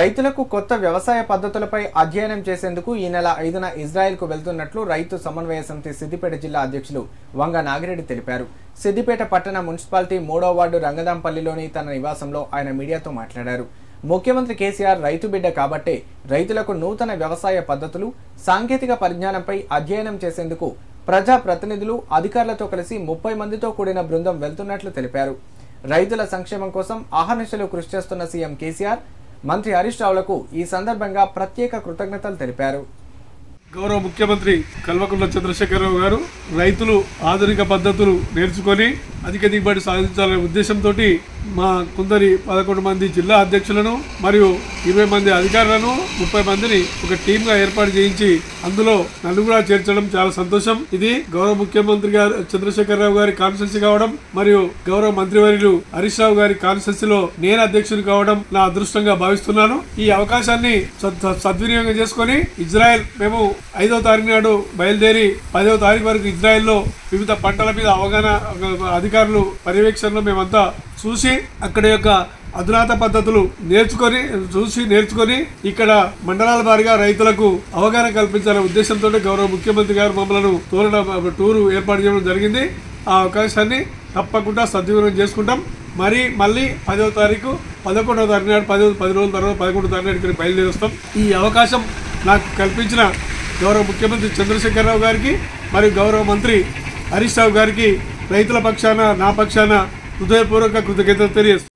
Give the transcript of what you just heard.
రైతులకు కొత్త వ్యవసాయ పద్ధతులపై అధ్యయనం చేసేందుకు ఈ నెల ఐదున ఇజ్రాయెల్కు వెళ్తున్నట్లు రైతు సమన్వయ సమితి సిద్దిపేట జిల్లా అధ్యక్షులు వంగ నాగిరెడ్డి తెలిపారు సిద్దిపేట పట్టణ మున్సిపాలిటీ మూడో వార్డు రంగదాంపల్లిలోని తన నివాసంలో ఆయన మీడియాతో మాట్లాడారు ముఖ్యమంత్రి కేసీఆర్ రైతు బిడ్డ కాబట్టే రైతులకు నూతన వ్యవసాయ పద్ధతులు సాంకేతిక పరిజ్ఞానంపై అధ్యయనం చేసేందుకు ప్రజా ప్రతినిధులు అధికారులతో కలిసి ముప్పై మందితో కూడిన బృందం వెళ్తున్నట్లు తెలిపారు రైతుల సంక్షేమం కోసం అహర్నిశలు కృషి చేస్తున్న సీఎం కేసీఆర్ మంత్రి హరీష్ రావులకు ఈ సందర్భంగా ప్రత్యేక కృతజ్ఞతలు తెలిపారు గౌరవ ముఖ్యమంత్రి కల్వకుంట్ల చంద్రశేఖరరావు గారు రైతులు ఆధునిక పద్ధతులు నేర్చుకొని అధిక దిగుబడి సాధించాలనే ఉద్దేశంతో మా కొందరి పదకొండు మంది జిల్లా అధ్యక్షులను మరియు ఇరవై మంది అధికారులను ముప్పై మందిని ఒక టీమ్ గా ఏర్పాటు చేయించి అందులో నన్ను కూడా చేర్చడం చాలా సంతోషం ఇది గౌరవ ముఖ్యమంత్రి గారు చంద్రశేఖరరావు గారి కాన్స్టెన్సీ కావడం మరియు గౌరవ మంత్రివర్యులు హరీష్ రావు గారి కాన్స్టెన్సీలో నేను అధ్యక్షుని కావడం నా అదృష్టంగా భావిస్తున్నాను ఈ అవకాశాన్ని సద్- సద్వినియోగం చేసుకొని ఇజ్రాయెల్ మేము ఐదో తారీఖు నాడు బయలుదేరి పదవ తారీఖు వరకు ఇజ్రాయెల్లో వివిధ పంటల మీద అవగాహన అధికారులు పర్యవేక్షణలో మేమంతా చూసి అక్కడ యొక్క అధునాత పద్ధతులు నేర్చుకొని చూసి నేర్చుకొని ఇక్కడ మండలాల వారిగా రైతులకు అవగాహన కల్పించాలనే ఉద్దేశంతో గౌరవ ముఖ్యమంత్రి గారు మమ్మల్ని తోలడం టూరు ఏర్పాటు చేయడం జరిగింది ఆ అవకాశాన్ని తప్పకుండా సద్వినియోగం చేసుకుంటాం మరి మళ్ళీ పదవ తారీఖు పదకొండవ తారీఖు నాడు పది పది రోజుల తర్వాత పదకొండవ తారీఖు నాడు ఇక్కడ బయలుదేరి వస్తాం ఈ అవకాశం నాకు కల్పించిన గౌరవ ముఖ్యమంత్రి చంద్రశేఖరరావు గారికి మరియు గౌరవ మంత్రి హరీష్ రావు గారికి రైతుల పక్షాన నా పక్షాన హృదయపూర్వక కృతజ్ఞతలు తెలియజేస్తాను